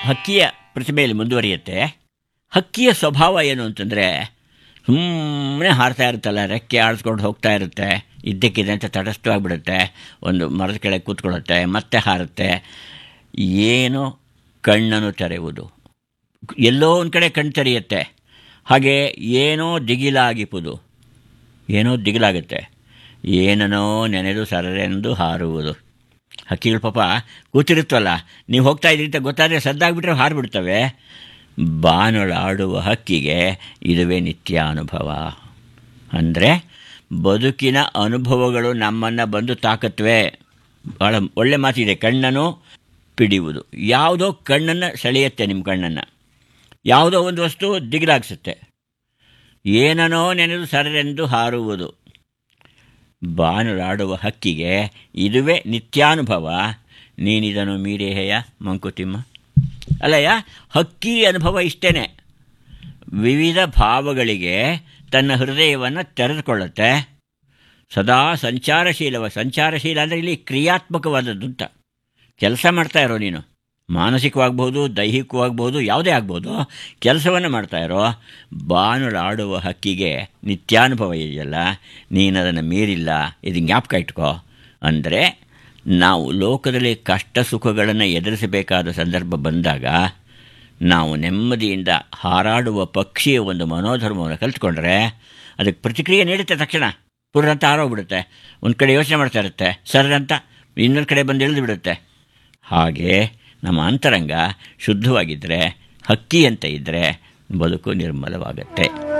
ಹಕ್ಕಿಯ ಪ್ರತಿಭೆಯಲ್ಲಿ ಮುಂದುವರಿಯುತ್ತೆ ಹಕ್ಕಿಯ ಸ್ವಭಾವ ಏನು ಅಂತಂದರೆ ಸುಮ್ಮನೆ ಹಾರ್ತಾ ಇರುತ್ತಲ್ಲ ರೆಕ್ಕೆ ಆಡಿಸ್ಕೊಂಡು ಹೋಗ್ತಾ ಇರುತ್ತೆ ಇದ್ದಕ್ಕಿದೆ ಅಂತ ತಟಸ್ಥವಾಗಿಬಿಡುತ್ತೆ ಒಂದು ಮರದ ಕೆಳಗೆ ಕೂತ್ಕೊಳ್ಳುತ್ತೆ ಮತ್ತೆ ಹಾರುತ್ತೆ ಏನೋ ಕಣ್ಣನ್ನು ತೆರೆಯುವುದು ಎಲ್ಲೋ ಒಂದು ಕಡೆ ಕಣ್ಣು ತೆರೆಯುತ್ತೆ ಹಾಗೆ ಏನೋ ದಿಗಿಲಾಗಿಪುದು ಏನೋ ದಿಗಿಲಾಗುತ್ತೆ ಏನನೋ ನೆನೆದು ಸರರೆಂದು ಹಾರುವುದು ಹಕ್ಕಿಗಳು ಪಾಪ ಕೂತಿರುತ್ತವಲ್ಲ ನೀವು ಹೋಗ್ತಾ ಇದ್ದೀರಿ ಅಂತ ಗೊತ್ತಾದರೆ ಸದ್ದಾಗ್ಬಿಟ್ರೆ ಹಾರಿಬಿಡ್ತವೆ ಬಾನೊಳಾಡುವ ಹಕ್ಕಿಗೆ ಇದುವೇ ನಿತ್ಯ ಅನುಭವ ಅಂದರೆ ಬದುಕಿನ ಅನುಭವಗಳು ನಮ್ಮನ್ನು ಬಂದು ತಾಕತ್ವೆ ಭಾಳ ಒಳ್ಳೆ ಮಾತಿದೆ ಕಣ್ಣನ್ನು ಪಿಡಿಯುವುದು ಯಾವುದೋ ಕಣ್ಣನ್ನು ಸೆಳೆಯುತ್ತೆ ನಿಮ್ಮ ಕಣ್ಣನ್ನು ಯಾವುದೋ ಒಂದು ವಸ್ತು ದಿಗಿಲಾಗಿಸುತ್ತೆ ಏನನೋ ನೆನೆದು ಸರರೆಂದು ಹಾರುವುದು ಬಾನುಲಾಡುವ ಹಕ್ಕಿಗೆ ಇದುವೇ ನಿತ್ಯಾನುಭವ ನೀನಿದನು ಮೀರೇಹೆಯ ಮಂಕುತಿಮ್ಮ ಅಲ್ಲಯ್ಯ ಹಕ್ಕಿ ಅನುಭವ ಇಷ್ಟೇ ವಿವಿಧ ಭಾವಗಳಿಗೆ ತನ್ನ ಹೃದಯವನ್ನು ತೆರೆದುಕೊಳ್ಳುತ್ತೆ ಸದಾ ಸಂಚಾರಶೀಲವ ಸಂಚಾರಶೀಲ ಅಂದರೆ ಇಲ್ಲಿ ಕ್ರಿಯಾತ್ಮಕವಾದದ್ದು ಅಂತ ಕೆಲಸ ಮಾಡ್ತಾ ಇರೋ ನೀನು ಮಾನಸಿಕವಾಗ್ಬೋದು ದೈಹಿಕವಾಗ್ಬೋದು ಯಾವುದೇ ಆಗ್ಬೋದು ಕೆಲಸವನ್ನು ಮಾಡ್ತಾ ಇರೋ ಬಾನುಲಾಡುವ ಹಕ್ಕಿಗೆ ನಿತ್ಯಾನುಭವ ಇದೆಯಲ್ಲ ನೀನು ಅದನ್ನು ಮೀರಿಲ್ಲ ಇದು ಜ್ಞಾಪಕ ಇಟ್ಕೋ ಅಂದರೆ ನಾವು ಲೋಕದಲ್ಲಿ ಕಷ್ಟ ಸುಖಗಳನ್ನು ಎದುರಿಸಬೇಕಾದ ಸಂದರ್ಭ ಬಂದಾಗ ನಾವು ನೆಮ್ಮದಿಯಿಂದ ಹಾರಾಡುವ ಪಕ್ಷಿಯ ಒಂದು ಮನೋಧರ್ಮವನ್ನು ಕಲ್ತ್ಕೊಂಡ್ರೆ ಅದಕ್ಕೆ ಪ್ರತಿಕ್ರಿಯೆ ನೀಡುತ್ತೆ ತಕ್ಷಣ ಪುರ್ರಂತ ಹಾರೋಗ್ಬಿಡುತ್ತೆ ಒಂದು ಕಡೆ ಯೋಚನೆ ಮಾಡ್ತಾ ಇರುತ್ತೆ ಸರ್ರಂತ ಇನ್ನೊಂದು ಕಡೆ ಬಂದು ಇಳಿದು ಬಿಡುತ್ತೆ ಹಾಗೆ ನಮ್ಮ ಅಂತರಂಗ ಶುದ್ಧವಾಗಿದ್ದರೆ ಹಕ್ಕಿ ಅಂತ ಇದ್ದರೆ ಬದುಕು ನಿರ್ಮಲವಾಗತ್ತೆ